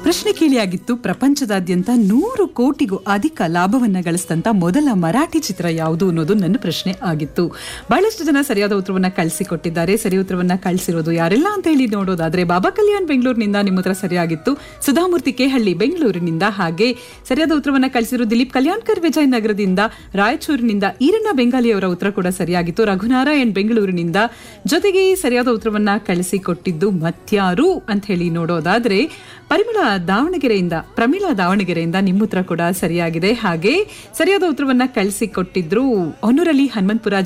ಪ್ರಶ್ನೆ ಕೇಳಿಯಾಗಿತ್ತು ಪ್ರಪಂಚದಾದ್ಯಂತ ನೂರು ಕೋಟಿಗೂ ಅಧಿಕ ಲಾಭವನ್ನ ಗಳಿಸಿದಂತ ಮೊದಲ ಮರಾಠಿ ಚಿತ್ರ ಯಾವುದು ಅನ್ನೋದು ನನ್ನ ಪ್ರಶ್ನೆ ಆಗಿತ್ತು ಬಹಳಷ್ಟು ಜನ ಸರಿಯಾದ ಉತ್ತರವನ್ನ ಕಳಿಸಿಕೊಟ್ಟಿದ್ದಾರೆ ಸರಿ ಉತ್ತರವನ್ನ ಕಳಿಸಿರೋದು ಯಾರೆಲ್ಲ ಅಂತ ಹೇಳಿ ನೋಡೋದಾದ್ರೆ ಬಾಬಾ ಕಲ್ಯಾಣ್ ಬೆಂಗಳೂರಿನಿಂದ ನಿಮ್ಮ ಉತ್ತರ ಸರಿಯಾಗಿತ್ತು ಸುಧಾಮೂರ್ತಿ ಕೇಹಳ್ಳಿ ಬೆಂಗಳೂರಿನಿಂದ ಹಾಗೆ ಸರಿಯಾದ ಉತ್ತರವನ್ನ ಕಳಿಸಿರೋ ದಿಲೀಪ್ ಕಲ್ಯಾಣ್ಕರ್ ವಿಜಯನಗರದಿಂದ ರಾಯಚೂರಿನಿಂದ ಈರಣ್ಣ ಬೆಂಗಾಲಿ ಅವರ ಉತ್ತರ ಕೂಡ ಸರಿಯಾಗಿತ್ತು ರಘುನಾರಾಯಣ್ ಬೆಂಗಳೂರಿನಿಂದ ಜೊತೆಗೆ ಸರಿಯಾದ ಉತ್ತರವನ್ನ ಕಳಿಸಿಕೊಟ್ಟಿದ್ದು ಮತ್ಯಾರು ಅಂತ ಹೇಳಿ ನೋಡೋದಾದ್ರೆ ಪರಿಮಳ ದಾವಣಗೆರೆಯಿಂದ ಪ್ರಮೀಳಾ ದಾವಣಗೆರೆಯಿಂದ ನಿಮ್ಮ ಉತ್ತರ ಕೂಡ ಸರಿಯಾಗಿದೆ ಹಾಗೆ ಸರಿಯಾದ ಉತ್ತರವನ್ನ ಕಳಿಸಿಕೊಟ್ಟಿದ್ರು ಹೊನ್ನೂರಲ್ಲಿ ಹನುಮಂತಪುರ